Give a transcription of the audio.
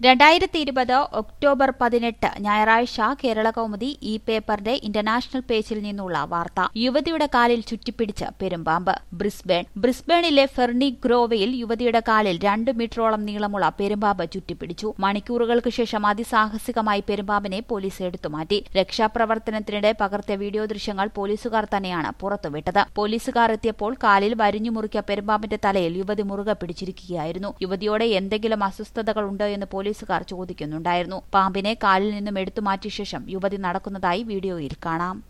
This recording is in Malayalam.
രണ്ടായിരത്തി ഇരുപത് ഒക്ടോബർ പതിനെട്ട് ഞായറാഴ്ച കേരള കൗമുദി ഈ പേപ്പറിന്റെ ഇന്റർനാഷണൽ പേജിൽ നിന്നുള്ള വാർത്ത യുവതിയുടെ കാലിൽ ചുറ്റിപ്പിടിച്ച് പെരുമ്പാമ്പ് ബ്രിസ്ബേൺ ബ്രിസ്ബേണിലെ ഫെർണി ഗ്രോവയിൽ യുവതിയുടെ കാലിൽ രണ്ട് മീറ്ററോളം നീളമുള്ള പെരുമ്പാമ്പ് ചുറ്റിപ്പിടിച്ചു മണിക്കൂറുകൾക്ക് ശേഷം അതിസാഹസികമായി പെരുമ്പാമ്പിനെ പോലീസ് എടുത്തുമാറ്റി രക്ഷാപ്രവർത്തനത്തിനിടെ പകർത്തിയ വീഡിയോ ദൃശ്യങ്ങൾ പോലീസുകാർ തന്നെയാണ് പുറത്തുവിട്ടത് പോലീസുകാർ എത്തിയപ്പോൾ കാലിൽ വരിഞ്ഞു മുറിക്കിയ പെരുമ്പാമ്പിന്റെ തലയിൽ യുവതി മുറുകെ പിടിച്ചിരിക്കുകയായിരുന്നു യുവതിയോടെ എന്തെങ്കിലും അസ്വസ്ഥതകൾ ഉണ്ടോ എന്ന് പോലീസുകാർ ചോദിക്കുന്നുണ്ടായിരുന്നു പാമ്പിനെ കാലിൽ നിന്നും എടുത്തുമാറ്റിയ ശേഷം യുവതി നടക്കുന്നതായി വീഡിയോയിൽ കാണാം